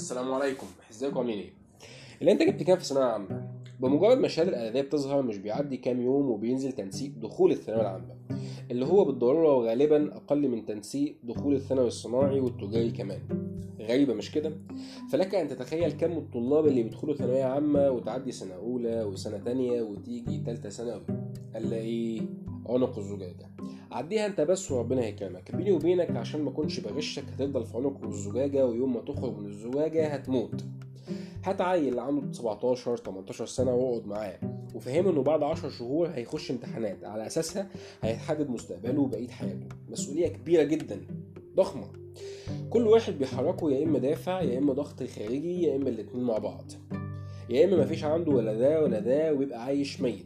السلام عليكم ازيكم عاملين ايه اللي انت جبت كام في ثانويه عامه بمجرد ما الشهاده الاعداديه بتظهر مش بيعدي كام يوم وبينزل تنسيق دخول الثانويه العامه اللي هو بالضروره وغالبا اقل من تنسيق دخول الثانوي الصناعي والتجاري كمان غريبه مش كده فلك ان تتخيل كم الطلاب اللي بيدخلوا ثانويه عامه وتعدي سنه اولى وسنه تانية وتيجي تالتة ثانوي الا ايه عنق الزجاجه عديها انت بس وربنا هيكرمك بيني وبينك عشان ما اكونش بغشك هتفضل في عنق الزجاجه ويوم ما تخرج من الزجاجه هتموت هات عيل عنده 17 18 سنه واقعد معاه وفهمه انه بعد 10 شهور هيخش امتحانات على اساسها هيتحدد مستقبله وبقيه حياته مسؤوليه كبيره جدا ضخمه كل واحد بيحركه يا اما دافع يا اما ضغط خارجي يا اما الاتنين مع بعض يا اما مفيش عنده ولا ده ولا ده ويبقى عايش ميت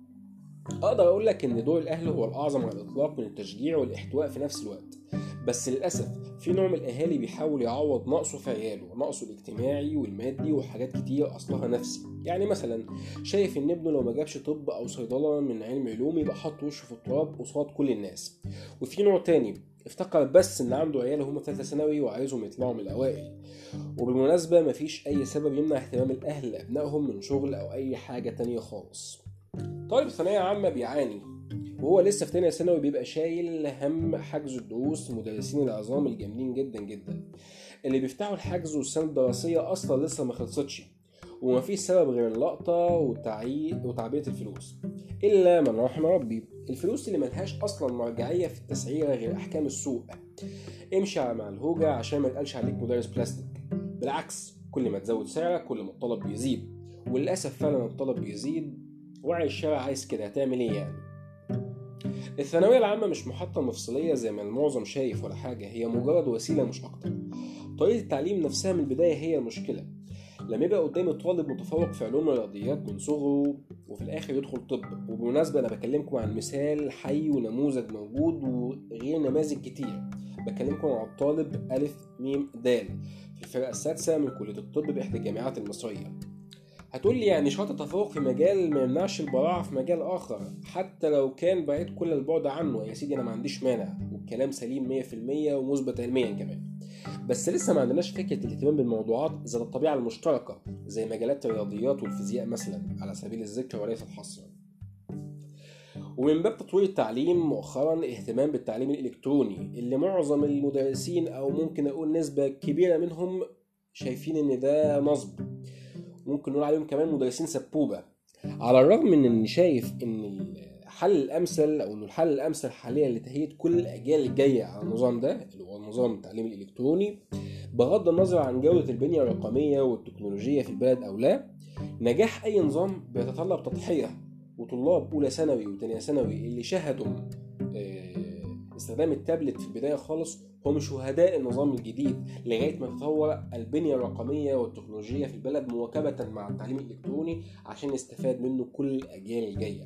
اقدر اقول لك ان دور الاهل هو الاعظم على الاطلاق من التشجيع والاحتواء في نفس الوقت بس للاسف في نوع من الاهالي بيحاول يعوض نقصه في عياله نقصه الاجتماعي والمادي وحاجات كتير اصلها نفسي يعني مثلا شايف ان ابنه لو ما جابش طب او صيدله من علم علوم يبقى حط وشه في التراب قصاد كل الناس وفي نوع تاني افتكر بس ان عنده عيال هم في ثالثه ثانوي وعايزهم يطلعوا من الاوائل وبالمناسبه مفيش اي سبب يمنع اهتمام الاهل لابنائهم من شغل او اي حاجه تانية خالص طالب ثانوية عامة بيعاني وهو لسه في تانية ثانوي بيبقى شايل هم حجز الدروس مدرسين العظام الجامدين جدا جدا اللي بيفتحوا الحجز والسنة الدراسية أصلا لسه ما خلصتش ومفيش سبب غير اللقطة وتعيي وتعبئة الفلوس إلا من رحم ربي الفلوس اللي ملهاش أصلا مرجعية في التسعيرة غير أحكام السوق امشي مع الهوجة عشان ما يتقالش عليك مدرس بلاستيك بالعكس كل ما تزود سعرك كل ما الطلب بيزيد وللأسف فعلا الطلب بيزيد وعي الشارع عايز كده هتعمل ايه يعني الثانوية العامة مش محطة مفصلية زي ما المعظم شايف ولا حاجة هي مجرد وسيلة مش أكتر طريقة التعليم نفسها من البداية هي المشكلة لما يبقى قدامي طالب متفوق في علوم الرياضيات من صغره وفي الآخر يدخل طب وبالمناسبة أنا بكلمكم عن مثال حي ونموذج موجود وغير نماذج كتير بكلمكم عن الطالب ألف ميم دال في الفرقة السادسة من كلية الطب بإحدى الجامعات المصرية هتقول لي يعني شرط التفوق في مجال ما يمنعش البراعة في مجال آخر حتى لو كان بعيد كل البعد عنه يا سيدي أنا ما عنديش مانع والكلام سليم 100% ومثبت علميا كمان بس لسه ما عندناش فكرة الاهتمام بالموضوعات ذات الطبيعة المشتركة زي مجالات الرياضيات والفيزياء مثلا على سبيل الذكر وليس الحصر ومن باب تطوير التعليم مؤخرا اهتمام بالتعليم الإلكتروني اللي معظم المدرسين أو ممكن أقول نسبة كبيرة منهم شايفين إن ده نصب ممكن نقول عليهم كمان مدرسين سبوبه على الرغم من اني شايف ان الحل الامثل او انه الحل الامثل حاليا لتهيئه كل الاجيال الجايه على النظام ده اللي هو نظام التعليم الالكتروني بغض النظر عن جوده البنيه الرقميه والتكنولوجيه في البلد او لا نجاح اي نظام بيتطلب تضحيه وطلاب اولى ثانوي وثانيه ثانوي اللي شهدوا استخدام التابلت في البدايه خالص هم شهداء النظام الجديد لغايه ما تطور البنيه الرقميه والتكنولوجيه في البلد مواكبه مع التعليم الالكتروني عشان يستفاد منه كل الاجيال الجايه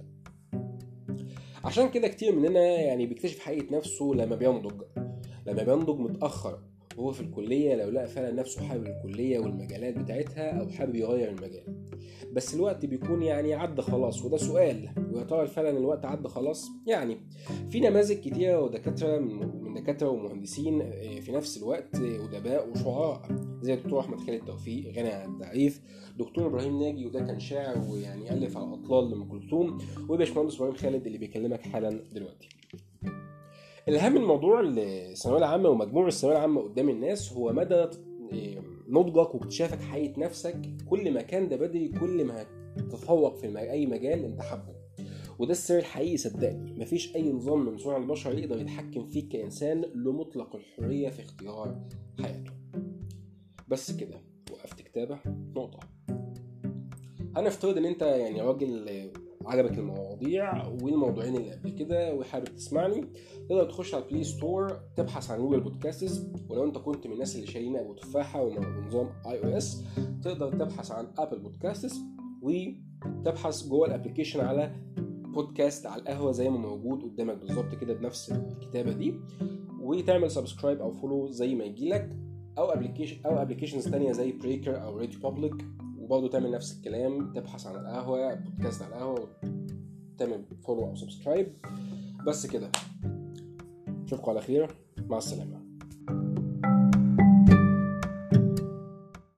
عشان كده كتير مننا يعني بيكتشف حقيقه نفسه لما بينضج لما بينضج متاخر وهو في الكليه لو لقى فعلا نفسه حابب الكليه والمجالات بتاعتها او حابب يغير المجال بس الوقت بيكون يعني عدى خلاص وده سؤال ويا ترى فعلا الوقت عدى خلاص يعني في نماذج كتيره ودكاتره من دكاتره ومهندسين في نفس الوقت ادباء وشعراء زي الدكتور احمد خالد توفيق غني عن التعريف دكتور ابراهيم ناجي وده كان شاعر ويعني الف على الاطلال لام كلثوم وباشمهندس ابراهيم خالد اللي بيكلمك حالا دلوقتي الأهم من موضوع الثانوية العامة ومجموع الثانوية العامة قدام الناس هو مدى نضجك واكتشافك حقيقة نفسك كل ما كان ده بدري كل ما هتتفوق في أي مجال أنت حابه وده السر الحقيقي صدقني مفيش أي نظام من صنع البشر يقدر يتحكم فيك كإنسان له مطلق الحرية في اختيار حياته بس كده وقفت كتابة نقطة هنفترض ان انت يعني راجل عجبك المواضيع والموضوعين اللي قبل كده وحابب تسمعني تقدر تخش على البلاي ستور تبحث عن جوجل بودكاستس ولو انت كنت من الناس اللي شايلين ابو تفاحه ونظام اي او اس تقدر تبحث عن ابل بودكاستس وتبحث جوه الابلكيشن على بودكاست على القهوه زي ما موجود قدامك بالظبط كده بنفس الكتابه دي وتعمل سبسكرايب او فولو زي ما يجيلك او ابلكيشن او ابلكيشنز تانية زي بريكر او راديو بابليك وبرضه تعمل نفس الكلام تبحث عن القهوة بودكاست على القهوة وتعمل فولو أو سبسكرايب بس كده أشوفكم على خير مع السلامة